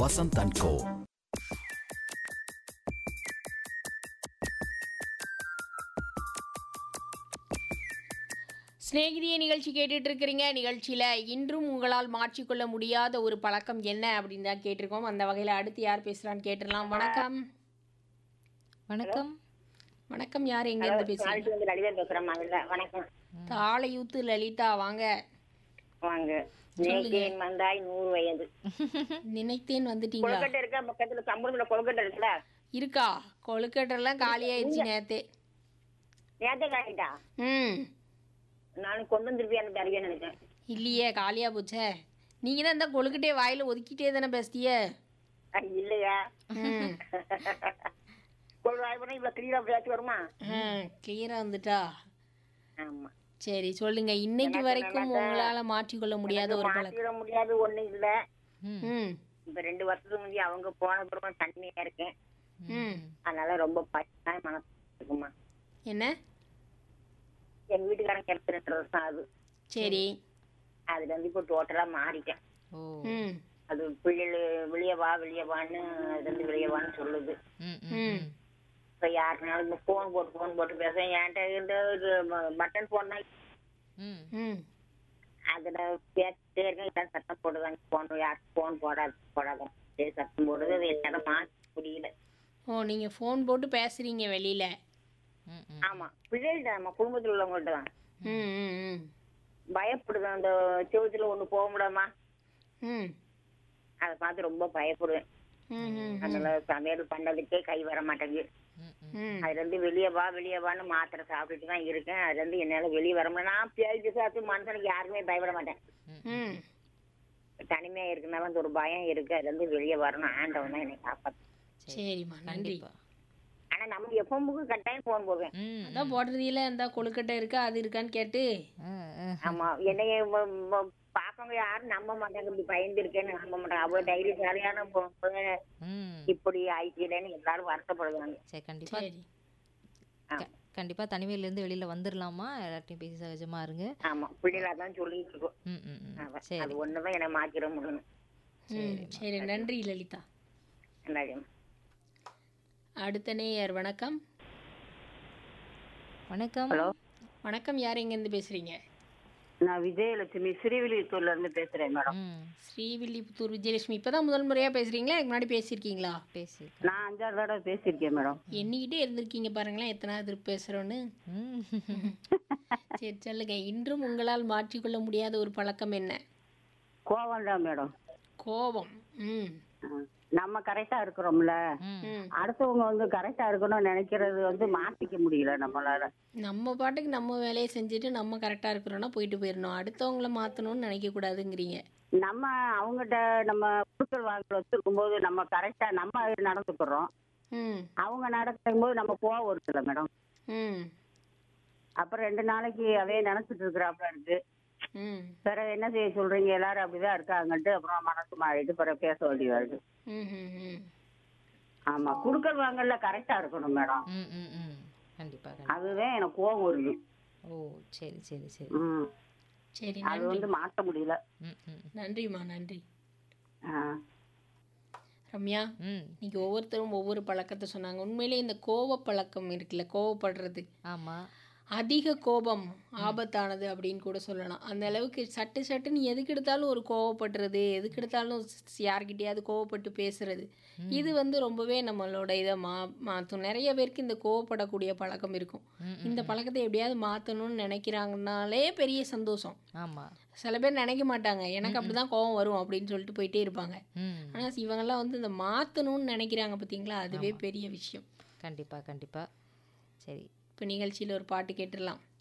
Vasanth and கோ சிநேகிதிய நிகழ்ச்சி கேட்டுட்டு இருக்கிறீங்க நிகழ்ச்சியில் இன்றும் உங்களால் மாற்றிக்கொள்ள முடியாத ஒரு பழக்கம் என்ன அப்படின்னு தான் கேட்டிருக்கோம் அந்த வகையில் அடுத்து யார் பேசுகிறான்னு கேட்டுடலாம் வணக்கம் வணக்கம் வணக்கம் யார் எங்கேருந்து பேசுகிறீங்க நாளைக்கு வந்து லலிதா பேசுறேம்மா இல்ல வணக்கம் தாளையூத்து லலிதா வாங்க வாங்க நேக்கேன் வந்தாய் நூறு வயது நினைத்தேன் வந்துட்டீங்களா கொழுக்கட்டை இருக்கா பக்கத்துல கம்பூர்ல கொழுக்கட்டை இருக்குல்ல இருக்கா கொழுக்கட்டெல்லாம் காலியாயிடுச்சு நேத்தே நேத்தே காட்டிட்டா ம் நானும் கொண்டு வந்துருப்பேன் எனக்கு அறிவே நினைச்சேன் இல்லையே காலியா போச்சே நீங்கள் தான் இந்த கொழுக்கட்டையை வாயில் ஒதுக்கிட்டே தானே பேசிய அது இல்லையா ம் கொழு வாய் பண்ணா இவ்வளவு கிளியரா பேச்சு வருமா கிளியராக வந்துட்டா ஆமா சரி சொல்லுங்க இன்னைக்கு வரைக்கும் உங்களால மாற்றிக்கொள்ள முடியாத ஒரு பழக்கம் மாத்திர முடியாது ஒண்ணு இல்ல ம் இப்ப ரெண்டு வருஷத்துக்கு முந்தைய அவங்க போன பிறகு தனிமையா இருக்கேன் ம் அதனால ரொம்ப பச்சை மனசு இருக்குமா என்ன எங்க வீட்டுக்காரன் கிடத்து ரெண்டு வருஷம் ஆகுது சரி அதுல இருந்து இப்போ டோட்டலா மாறிட்டேன் ஓ ம் அது பிள்ளைகள் வெளியே வா வெளியே வான்னு அதுல இருந்து வெளியே வான்னு சொல்லுது ம் ம் ம் இப்ப யாருனாலும் இந்த போன் போட்டு போன் போட்டு பேச என்கிட்ட இருந்த ஒரு பட்டன் போன் தான் ம் ம் அதுல பேசிட்டே இருக்கேன் இதான் சத்தம் போடுதாங்க போன் யாருக்கு போன் போடாது போடாத சரி சத்தம் போடுறது அது என்னால மாற்ற முடியல ஓ நீங்கள் ஃபோன் போட்டு பேசுகிறீங்க வெளியில் ம் ம் ஆமா பிள்ளைகள்ட்ட நம்ம குடும்பத்துல உள்ளவங்கள்ட்ட தான் ம் ம் ம் பயப்படுது அந்த செவத்துல ஒண்ணு போக முடியாமா ம் அதை பார்த்து ரொம்ப பயப்படுவேன் ம் ம் அதனால சமையல் பண்ணதுக்கே கை வர மாட்டேங்குது ம் ம் ம் அதுல இருந்து வெளியே வா வெளியே வான்னு மாத்திரை சாப்பிட்டுட்டு தான் இருக்கேன் அதுல இருந்து என்னால வெளியே வர முடியல நான் பேச்சு சாப்பிட்டு மனுஷனுக்கு யாருமே பயப்பட மாட்டேன் ம் தனிமையா இருக்கனால அந்த ஒரு பயம் இருக்கு அதுல இருந்து வெளியே வரணும் ஆண்டவன் தான் என்னை காப்பாத்து சரிம்மா நன்றி கண்டிப்பா ஆனா நம்ம எப்பவுக்கு கட்டாயம் போன் போவேன் ம் அதான் போடுறதில்ல இந்த கொழுக்கட்டை இருக்கா அது இருக்கான்னு கேட்டு ஆ, ஆ. ஆமா என்னைய ம- ம- பாக்கவங்க யாரும் நம்ப மாட்டாங்க இப்படி பயந்து இருக்கேன்னு நம்ப மாட்டாங்க அவ்வளவு தைரியசாலியான பொண்ணு ம் இப்படி ஆயிட்டேன்னு எல்லாரும் வருத்தப்படுவாங்க சரி கண்டிப்பா சரி க- கண்டிப்பா தனிமையில இருந்து வெளியில வந்துடலாமா எல்லார்ட்டையும் பேசி சகஜமா இருங்க ஆமா பிள்ளைகளா தான் சொல்லிட்டு இருக்கோம் ம் ம் ம் ஆமா. சரி அது ஒண்ணுதான் என்னை மாத்திர முடியும் ம் சரி நன்றி லலிதா என்ன அடுத்த நேயர் வணக்கம் வணக்கம் ஹலோ வணக்கம் யார் எங்கேருந்து பேசுகிறீங்க நான் விஜயலட்சுமி ஸ்ரீவில்லிபுத்தூர்ல இருந்து பேசுறேன் மேடம் ம் ஸ்ரீவில்லிபுத்தூர் விஜயலட்சுமி இப்போ தான் முதல் முறையாக பேசுகிறீங்களா இதுக்கு முன்னாடி பேசியிருக்கீங்களா பேசி நான் அஞ்சாறு தடவை பேசியிருக்கேன் மேடம் எண்ணிக்கிட்டே இருந்திருக்கீங்க பாருங்களேன் எத்தனாவது பேசுகிறோன்னு ம் சரி சொல்லுங்க இன்றும் உங்களால் மாற்றிக்கொள்ள முடியாத ஒரு பழக்கம் என்ன கோவம் தான் மேடம் கோபம் ம் ஆ. நம்ம கரெக்டா இருக்கிறோம்ல ம் ம் அடுத்தவங்க வந்து கரெக்டா இருக்கணும்னு நினைக்கிறது வந்து மாத்திக்க முடியல நம்மளால நம்ம பாட்டுக்கு நம்ம வேலையை செஞ்சுட்டு நம்ம கரெக்டாக இருக்கிறோன்னா போயிட்டு போயிடணும் அடுத்தவங்கள மாற்றணும்னு நினைக்கக்கூடாதுங்கிறீங்க நம்ம அவங்ககிட்ட நம்ம குடுக்கல் வாங்கல் வச்சிருக்கும் போது நம்ம கரெக்டா நம்ம நடந்துக்கிறோம் ம் அவங்க நடக்கும் போது நம்ம கோவம் வருதுல மேடம் ம் அப்புறம் ரெண்டு நாளைக்கு அதே நினைச்சிட்டு இருக்கிறாப்புல இருக்கு ம் பிறகு என்ன செய்ய சொல்றீங்க எல்லாரும் அப்படிதான் இருக்காங்கன்ட்டு அப்புறம் மனசு மாறிட்டு பிறகு பேச வேண்டியதா இருக்கு ம் ம் ம் ஆமா குடுக்கல் வாங்கல்ல கரெக்டா இருக்கணும் மேடம் ம் ம் ம் கண்டிப்பா கண்டிப்பா அதுதான் எனக்கு கோவம் வருது ஓ சரி சரி சரி ம் சரி அது நன்றி வந்து மாத்த முடியல ம் ம் நன்றிம்மா நன்றி ஆ. ரம்யா ம் இன்னைக்கு ஒவ்வொருத்தரும் ஒவ்வொரு பழக்கத்தை சொன்னாங்க உண்மையிலே இந்த கோவ பழக்கம் இருக்குல்ல கோவப்படுறது ஆமா அதிக கோபம் ஆபத்தானது அப்படின்னு கூட சொல்லலாம் அந்த அளவுக்கு சட்டு சட்டுன்னு எதுக்கு எடுத்தாலும் ஒரு கோவப்படுறது எதுக்கு எடுத்தாலும் ஸ் யார்கிட்டயாவது கோவப்பட்டு பேசுறது இது வந்து ரொம்பவே நம்மளோட இதை மா மாற்றும் நிறைய பேருக்கு இந்த கோவப்படக்கூடிய பழக்கம் இருக்கும் ம், இந்த பழக்கத்தை எப்படியாவது மாற்றணும்னு நினைக்கிறாங்கனாலே பெரிய சந்தோஷம் ஆமா சில பேர் நினைக்க மாட்டாங்க எனக்கு அப்படிதான் கோவம் வரும் அப்படின்னு சொல்லிட்டு போயிட்டே இருப்பாங்க ம் ஆனால் இவங்கெல்லாம் வந்து இந்த மாற்றணும்னு நினைக்கிறாங்க பார்த்தீங்களா அதுவே பெரிய விஷயம் கண்டிப்பா கண்டிப்பா சரி இப்போ நிகழ்ச்சியில் ஒரு பாட்டு கேட்டுடலாம்